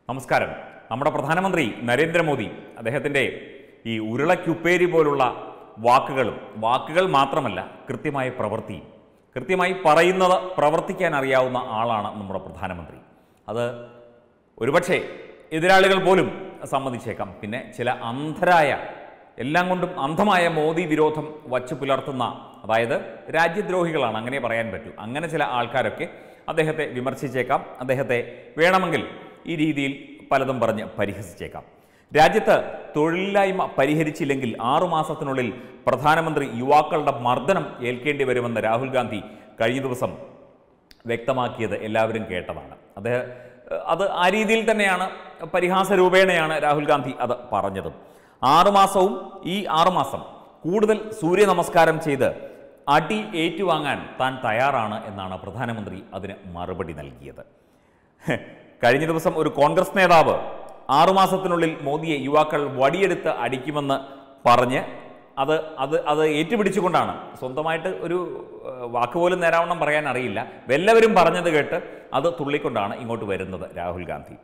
നമസ്കാരം നമ്മുടെ പ്രധാനമന്ത്രി നരേന്ദ്രമോദി അദ്ദേഹത്തിൻ്റെ ഈ ഉരുളക്കുപ്പേരി പോലുള്ള വാക്കുകളും വാക്കുകൾ മാത്രമല്ല കൃത്യമായ പ്രവൃത്തിയും കൃത്യമായി പറയുന്നത് പ്രവർത്തിക്കാൻ അറിയാവുന്ന ആളാണ് നമ്മുടെ പ്രധാനമന്ത്രി അത് ഒരുപക്ഷെ എതിരാളികൾ പോലും സമ്മതിച്ചേക്കാം പിന്നെ ചില അന്ധരായ എല്ലാം കൊണ്ടും അന്ധമായ മോദി വിരോധം വച്ചു പുലർത്തുന്ന അതായത് രാജ്യദ്രോഹികളാണ് അങ്ങനെ പറയാൻ പറ്റൂ അങ്ങനെ ചില ആൾക്കാരൊക്കെ അദ്ദേഹത്തെ വിമർശിച്ചേക്കാം അദ്ദേഹത്തെ വേണമെങ്കിൽ ഈ രീതിയിൽ പലതും പറഞ്ഞ് പരിഹസിച്ചേക്കാം രാജ്യത്ത് തൊഴിലില്ലായ്മ പരിഹരിച്ചില്ലെങ്കിൽ ആറുമാസത്തിനുള്ളിൽ പ്രധാനമന്ത്രി യുവാക്കളുടെ മർദ്ദനം ഏൽക്കേണ്ടി വരുമെന്ന് രാഹുൽ ഗാന്ധി കഴിഞ്ഞ ദിവസം വ്യക്തമാക്കിയത് എല്ലാവരും കേട്ടതാണ് അദ്ദേഹം ഏഹ്, അത് ആ രീതിയിൽ തന്നെയാണ് പരിഹാസ രൂപേണയാണ് രാഹുൽ ഗാന്ധി അത് പറഞ്ഞത് ആറുമാസവും ഈ ആറുമാസം കൂടുതൽ സൂര്യ നമസ്കാരം ചെയ്ത് അടി ഏറ്റുവാങ്ങാൻ താൻ തയ്യാറാണ് എന്നാണ് പ്രധാനമന്ത്രി അതിന് മറുപടി നൽകിയത് കഴിഞ്ഞ ദിവസം ഒരു കോൺഗ്രസ് നേതാവ് ആറുമാസത്തിനുള്ളിൽ മോദിയെ യുവാക്കൾ വടിയെടുത്ത് അടിക്കുമെന്ന് പറഞ്ഞ് അത് അത് അത് ഏറ്റുപിടിച്ചുകൊണ്ടാണ് സ്വന്തമായിട്ട് ഒരു ഏഹ്, വാക്ക് പോലും നേരാവണ്ണം പറയാൻ അറിയില്ല എല്ലാവരും പറഞ്ഞത് കേട്ട് അത് തുള്ളിക്കൊണ്ടാണ് ഇങ്ങോട്ട് വരുന്നത് രാഹുൽ ഗാന്ധി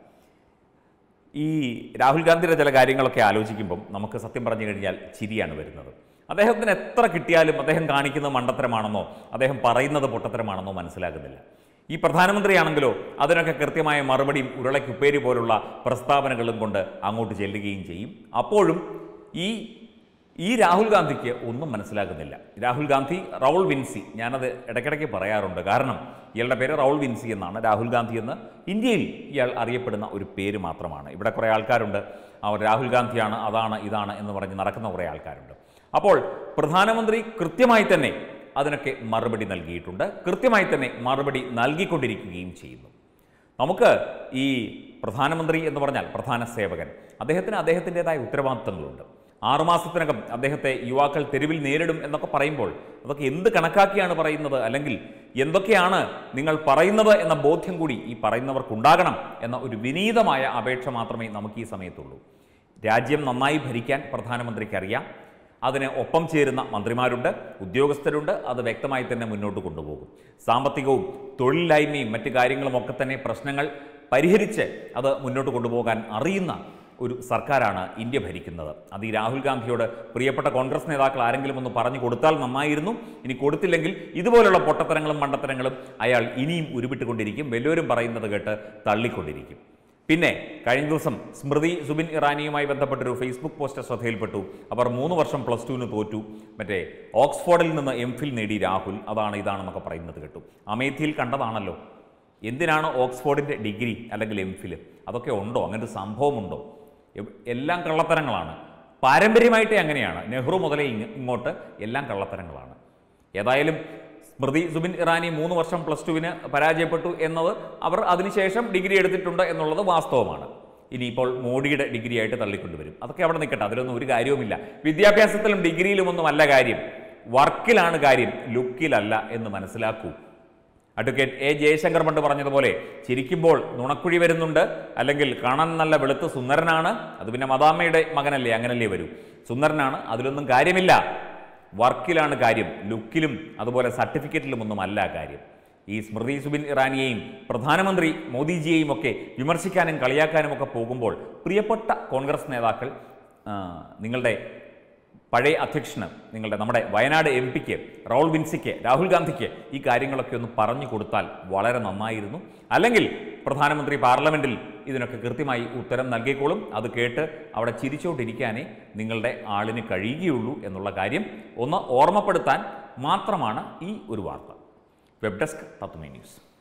ഈ രാഹുൽ ഗാന്ധിയുടെ ചില കാര്യങ്ങളൊക്കെ ആലോചിക്കുമ്പം നമുക്ക് സത്യം പറഞ്ഞു കഴിഞ്ഞാൽ ചിരിയാണ് വരുന്നത് അദ്ദേഹത്തിന് എത്ര കിട്ടിയാലും അദ്ദേഹം കാണിക്കുന്നത് മണ്ടത്തരമാണെന്നോ അദ്ദേഹം പറയുന്നത് പൊട്ടത്തരമാണെന്നോ മനസ്സിലാകുന്നില്ല ഈ പ്രധാനമന്ത്രിയാണെങ്കിലോ അതിനൊക്കെ കൃത്യമായ മറുപടിയും ഉരുളക്കുപ്പേരി പോലുള്ള പ്രസ്താവനകളും കൊണ്ട് അങ്ങോട്ട് ചെല്ലുകയും ചെയ്യും അപ്പോഴും ഈ ഈ രാഹുൽ ഗാന്ധിക്ക് ഒന്നും മനസ്സിലാകുന്നില്ല രാഹുൽ ഗാന്ധി റൗൾ വിൻസി ഞാനത് ഇടയ്ക്കിടയ്ക്ക് പറയാറുണ്ട് കാരണം ഇയാളുടെ പേര് റൗൾ വിൻസി എന്നാണ് രാഹുൽ ഗാന്ധി എന്ന് ഇന്ത്യയിൽ ഇയാൾ അറിയപ്പെടുന്ന ഒരു പേര് മാത്രമാണ് ഇവിടെ കുറേ ആൾക്കാരുണ്ട് അവർ രാഹുൽ ഗാന്ധിയാണ് അതാണ് ഇതാണ് എന്ന് പറഞ്ഞ് നടക്കുന്ന കുറേ ആൾക്കാരുണ്ട് അപ്പോൾ പ്രധാനമന്ത്രി കൃത്യമായി തന്നെ അതിനൊക്കെ മറുപടി നൽകിയിട്ടുണ്ട് കൃത്യമായി തന്നെ മറുപടി നൽകിക്കൊണ്ടിരിക്കുകയും ചെയ്യുന്നു നമുക്ക് ഈ പ്രധാനമന്ത്രി എന്ന് പറഞ്ഞാൽ പ്രധാന സേവകൻ അദ്ദേഹത്തിന് അദ്ദേഹത്തിൻ്റെതായ ഉത്തരവാദിത്തങ്ങളുണ്ട് ആറുമാസത്തിനകം അദ്ദേഹത്തെ യുവാക്കൾ തെരുവിൽ നേരിടും എന്നൊക്കെ പറയുമ്പോൾ അതൊക്കെ എന്ത് കണക്കാക്കിയാണ് പറയുന്നത് അല്ലെങ്കിൽ എന്തൊക്കെയാണ് നിങ്ങൾ പറയുന്നത് എന്ന ബോധ്യം കൂടി ഈ പറയുന്നവർക്കുണ്ടാകണം എന്ന ഒരു വിനീതമായ അപേക്ഷ മാത്രമേ നമുക്ക് ഈ സമയത്തുള്ളൂ രാജ്യം നന്നായി ഭരിക്കാൻ പ്രധാനമന്ത്രിക്ക് അറിയാം അതിന് ഒപ്പം ചേരുന്ന മന്ത്രിമാരുണ്ട് ഉദ്യോഗസ്ഥരുണ്ട് അത് വ്യക്തമായി തന്നെ മുന്നോട്ട് കൊണ്ടുപോകും സാമ്പത്തികവും തൊഴിലില്ലായ്മയും മറ്റു കാര്യങ്ങളും ഒക്കെ തന്നെ പ്രശ്നങ്ങൾ പരിഹരിച്ച് അത് മുന്നോട്ട് കൊണ്ടുപോകാൻ അറിയുന്ന ഒരു സർക്കാരാണ് ഇന്ത്യ ഭരിക്കുന്നത് അത് ഈ രാഹുൽ ഗാന്ധിയോട് പ്രിയപ്പെട്ട കോൺഗ്രസ് നേതാക്കൾ ആരെങ്കിലും ഒന്ന് പറഞ്ഞു കൊടുത്താൽ നന്നായിരുന്നു ഇനി കൊടുത്തില്ലെങ്കിൽ ഇതുപോലുള്ള പൊട്ടത്തരങ്ങളും മണ്ടത്തരങ്ങളും അയാൾ ഇനിയും ഉരുവിട്ടുകൊണ്ടിരിക്കും വലിയവരും പറയുന്നത് കേട്ട് തള്ളിക്കൊണ്ടിരിക്കും പിന്നെ കഴിഞ്ഞ ദിവസം സ്മൃതി സുബിൻ ഇറാനിയുമായി ബന്ധപ്പെട്ടൊരു ഫേസ്ബുക്ക് പോസ്റ്റ് ശ്രദ്ധയിൽപ്പെട്ടു അവർ മൂന്ന് വർഷം പ്ലസ് ടുവിന് തോറ്റു മറ്റേ ഓക്സ്ഫോർഡിൽ നിന്ന് എം ഫിൽ നേടി രാഹുൽ അതാണ് ഇതാണെന്നൊക്കെ പറയുന്നത് കേട്ടു അമേഠിയിൽ കണ്ടതാണല്ലോ എന്തിനാണ് ഓക്സ്ഫോർഡിൻ്റെ ഡിഗ്രി അല്ലെങ്കിൽ എം ഫിൽ അതൊക്കെ ഉണ്ടോ അങ്ങനെ ഒരു സംഭവമുണ്ടോ എവ്- എല്ലാം കള്ളത്തരങ്ങളാണ് പാരമ്പര്യമായിട്ടേ അങ്ങനെയാണ് നെഹ്റു മുതലേ ഇങ്ങ- ഇങ്ങോട്ട് എല്ലാം കള്ളത്തരങ്ങളാണ് ഏതായാലും സ്മൃതി സുബിൻ ഇറാനി മൂന്ന് വർഷം പ്ലസ് ടുവിന് പരാജയപ്പെട്ടു എന്നത് അവർ അതിനുശേഷം ഡിഗ്രി എടുത്തിട്ടുണ്ട് എന്നുള്ളത് വാസ്തവമാണ് ഇനിയിപ്പോൾ മോഡിയുടെ ഡിഗ്രി ആയിട്ട് തള്ളിക്കൊണ്ടുവരും അതൊക്കെ അവിടെ നിൽക്കട്ടെ അതിലൊന്നും ഒരു കാര്യവുമില്ല വിദ്യാഭ്യാസത്തിലും ഡിഗ്രിയിലുമൊന്നും അല്ല കാര്യം വർക്കിലാണ് കാര്യം ലുക്കിലല്ല എന്ന് മനസ്സിലാക്കൂ അഡ്വക്കേറ്റ് എ ജയശങ്കർ പണ്ട് പറഞ്ഞതുപോലെ ചിരിക്കുമ്പോൾ നുണക്കുഴി വരുന്നുണ്ട് അല്ലെങ്കിൽ കാണാൻ നല്ല വെളുത്ത് സുന്ദരനാണ് അത് പിന്നെ മദാമ്മയുടെ മകനല്ലേ അങ്ങനല്ലേ വരൂ സുന്ദരനാണ് അതിലൊന്നും കാര്യമില്ല വർക്കിലാണ് കാര്യം ലുക്കിലും അതുപോലെ സർട്ടിഫിക്കറ്റിലും ഒന്നും അല്ല കാര്യം ഈ സ്മൃതി സുബിൻ ഇറാനിയെയും പ്രധാനമന്ത്രി മോദിജിയെയും ഒക്കെ വിമർശിക്കാനും കളിയാക്കാനും ഒക്കെ പോകുമ്പോൾ പ്രിയപ്പെട്ട കോൺഗ്രസ് നേതാക്കൾ ആ, നിങ്ങളുടെ പഴയ അധ്യക്ഷന് നിങ്ങളുടെ നമ്മുടെ വയനാട് എം പിക്ക് റൗൾ വിൻസിക്ക് രാഹുൽ ഗാന്ധിക്ക് ഈ കാര്യങ്ങളൊക്കെ ഒന്ന് പറഞ്ഞു കൊടുത്താൽ വളരെ നന്നായിരുന്നു അല്ലെങ്കിൽ പ്രധാനമന്ത്രി പാർലമെന്റിൽ ഇതിനൊക്കെ കൃത്യമായി ഉത്തരം നൽകിക്കോളും അത് കേട്ട് അവിടെ ചിരിച്ചോണ്ടിരിക്കാനേ നിങ്ങളുടെ ആളിന് കഴിയുകയുള്ളൂ എന്നുള്ള കാര്യം ഒന്ന് ഓർമ്മപ്പെടുത്താൻ മാത്രമാണ് ഈ ഒരു വാർത്ത വെബ് ഡെസ്ക് തത്വമേ ന്യൂസ്